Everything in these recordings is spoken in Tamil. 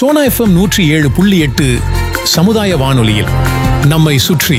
சோனா எஃப்எம் நூற்றி ஏழு புள்ளி எட்டு சமுதாய வானொலியில் நம்மை சுற்றி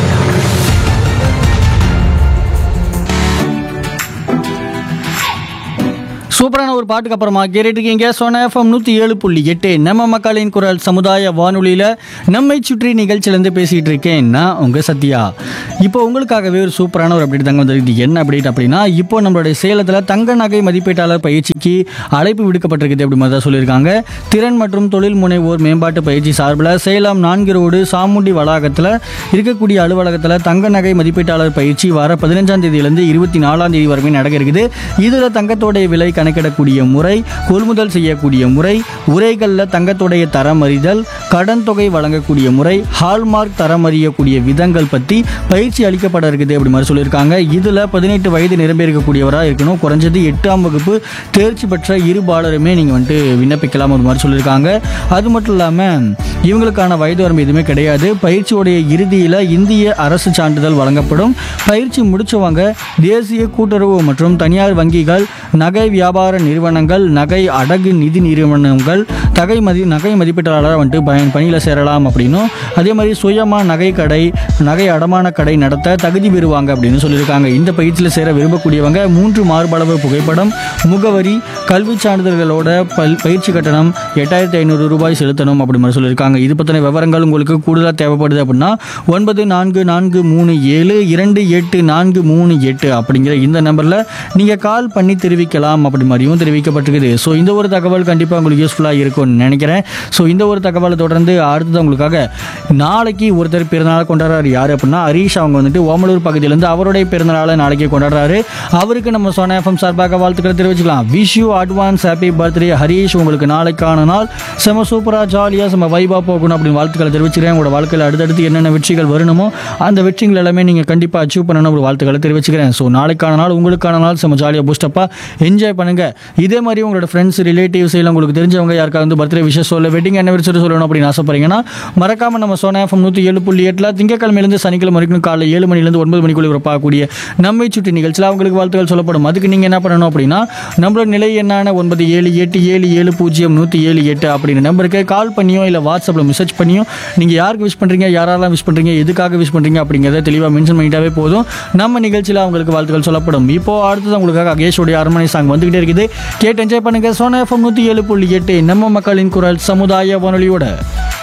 சூப்பரான ஒரு பாட்டுக்கு அப்புறமா கேட்டுருக்கீங்க சோனா எஃப்எம் நூற்றி ஏழு புள்ளி எட்டு நம்ம மக்களின் குரல் சமுதாய வானொலியில் நம்மை சுற்றி நிகழ்ச்சியிலேருந்து பேசிகிட்டு இருக்கேன் நான் உங்கள் சத்யா இப்போ உங்களுக்காகவே ஒரு சூப்பரான ஒரு அப்டேட் தாங்க வந்திருக்கு என்ன அப்டேட் அப்படின்னா இப்போ நம்மளுடைய சேலத்தில் தங்க நகை மதிப்பீட்டாளர் பயிற்சிக்கு அழைப்பு விடுக்கப்பட்டிருக்குது அப்படி மாதிரி தான் சொல்லியிருக்காங்க திறன் மற்றும் தொழில் முனைவோர் மேம்பாட்டு பயிற்சி சார்பில் சேலம் நான்கு ரோடு சாமுண்டி வளாகத்தில் இருக்கக்கூடிய அலுவலகத்தில் தங்க நகை மதிப்பீட்டாளர் பயிற்சி வர பதினஞ்சாம் தேதியிலேருந்து இருபத்தி நாலாம் தேதி வரைக்கும் நடக்க இருக்குது இதில் தங்கத்தோடைய விலை கணக்கிடக்கூடிய முறை கொள்முதல் செய்யக்கூடிய முறை உரைகளில் தங்கத்தோடைய தரம் அறிதல் கடன் தொகை வழங்கக்கூடிய முறை ஹால்மார்க் தரம் அறியக்கூடிய விதங்கள் பற்றி பயிற்சி அளிக்கப்பட இருக்குது அப்படி மாதிரி சொல்லியிருக்காங்க இதில் பதினெட்டு வயது நிரம்பியிருக்கக்கூடியவராக இருக்கணும் குறைஞ்சது எட்டாம் வகுப்பு தேர்ச்சி பெற்ற இரு பாலருமே நீங்கள் வந்துட்டு விண்ணப்பிக்கலாம் ஒரு மாதிரி சொல்லியிருக்காங்க அது மட்டும் இல்லாமல் இவங்களுக்கான வயது வரம்பு எதுவுமே கிடையாது பயிற்சியுடைய இறுதியில் இந்திய அரசு சான்றிதழ் வழங்கப்படும் பயிற்சி முடிச்சவங்க தேசிய கூட்டுறவு மற்றும் தனியார் வங்கிகள் நகை வியாபார நிறுவனங்கள் நகை அடகு நிதி நிறுவனங்கள் தகை மதி நகை மதிப்பீட்டாளராக வந்துட்டு பயன் பணியில் சேரலாம் அப்படின்னும் அதே மாதிரி சுயமாக நகை கடை நகை அடமான கடை நடத்த தகுதி பெறுவாங்க அப்படின்னு சொல்லியிருக்காங்க இந்த பயிற்சியில் சேர விரும்பக்கூடியவங்க மூன்று மார்பளவு புகைப்படம் முகவரி கல்வி சான்றிதழ்களோட பல் பயிற்சி கட்டணம் எட்டாயிரத்தி ஐநூறு ரூபாய் செலுத்தணும் அப்படி மாதிரி சொல்லியிருக்காங்க இது பற்றின விவரங்கள் உங்களுக்கு கூடுதலாக தேவைப்படுது அப்படின்னா ஒன்பது நான்கு நான்கு மூணு ஏழு இரண்டு எட்டு நான்கு மூணு எட்டு அப்படிங்கிற இந்த நம்பரில் நீங்கள் கால் பண்ணி தெரிவிக்கலாம் அப்படி மாதிரியும் தெரிவிக்கப்பட்டிருக்குது ஸோ இந்த ஒரு தகவல் கண்டிப்பாக உங்களுக்கு யூஸ்ஃபுல்லாக இருக்கும்னு நினைக்கிறேன் ஸோ இந்த ஒரு தகவலை தொடர்ந்து அடுத்தது உங்களுக்காக நாளைக்கு ஒருத்தர் பிறந்தநாள் கொண்டாடுறாரு யார் அப்படின்னா ஹரீஷ் அவங்க வந்துட்டு ஓமலூர் பகுதியிலேருந்து அவருடைய பிறந்தநாளை நாளைக்கு கொண்டாடுறாரு அவருக்கு நம்ம சோனா எஃப்எம் சார்பாக வாழ்த்துக்களை தெரிவிச்சுக்கலாம் wish you advance happy birthday Harish உங்களுக்கு நாளைக்கான நாள் செம சூப்பராக ஜாலியாக செம வைபாக போகணும் அப்படின்னு வாழ்த்துக்களை தெரிவிச்சுக்கிறேன் உங்களோட வாழ்க்கையில் அடுத்தடுத்து என்னென்ன வெற்றிகள் வரணுமோ அந்த வெற்றிகள் எல்லாமே நீங்கள் கண்டிப்பாக அச்சீவ் பண்ணணும் ஒரு வாழ்த்துக்களை தெரிவிச்சுக்கிறேன் ஸோ நாளைக்கான நாள் உங்களுக்கான நாள் செம ஜாலியாக பூஸ்டப்பாக என்ஜாய் பண்ணுங்க இதே மாதிரி உங்களோட ஃப்ரெண்ட்ஸ் ரிலேட்டிவ்ஸ் இல்லை உங்களுக்கு தெரிஞ்சவங்க யாருக்காவது வந்து பர்த்டே விஷயம் சொல்ல வெட்டிங் anniversary சொல்லணும் அப்படின்னு ஆசைப்படுறீங்கன்னா மறக்காம நம்ம சோனா எஃப்எம் நூற்றி ஏழு புள்ளி எட்டில் திங்கக்கிழமையிலேருந்து சனிக்கிழமை வரைக்கும் காலை ஏழு மணிலேருந்து ஒன்பது மணிக்குள்ள பார்க்கக்கூடிய நம்மை சுற்றி நிகழ்ச்சியில் அவங்களுக்கு வாழ்த்துக்கள் சொல்லப்படும் அதுக்கு நீங்கள் என்ன பண்ணணும் அப்படின்னா நம்மளோட நிலை என்னான ஒன்பது ஏழு எட்டு ஏழு ஏழு பூஜ்ஜியம் நூற்றி ஏழு எட்டு அப்படின்ற நம்பருக்கு கால் பண்ணியோ இல்லை வாட்ஸ்அப்பில் மெசேஜ் பண்ணியோ நீங்கள் யாருக்கு விஷ் பண்ணுறீங்க யாரெல்லாம் விஷ் பண்ணுறீங்க எதுக்காக விஷ் பண்ணுறீங்க அப்படிங்கிறத தெளிவாக மென்ஷன் பண்ணிட்டாவே போதும் நம்ம நிகழ்ச்சியில் அவங்களுக்கு வாழ்த்துக்கள் சொல்லப்படும் இப்போ அடுத்தது உங்களுக்காக அகேஷோடைய அரண்மனை சாங் வந்துகிட்டே இருக்குது கேட்டு என்ஜாய் பண்ணுங்க சோனா எஃப்எம் நூற்றி ஏழு புள்ளி எட்டு நம்ம மக்களின் குரல் சமுதாய வானொலியோட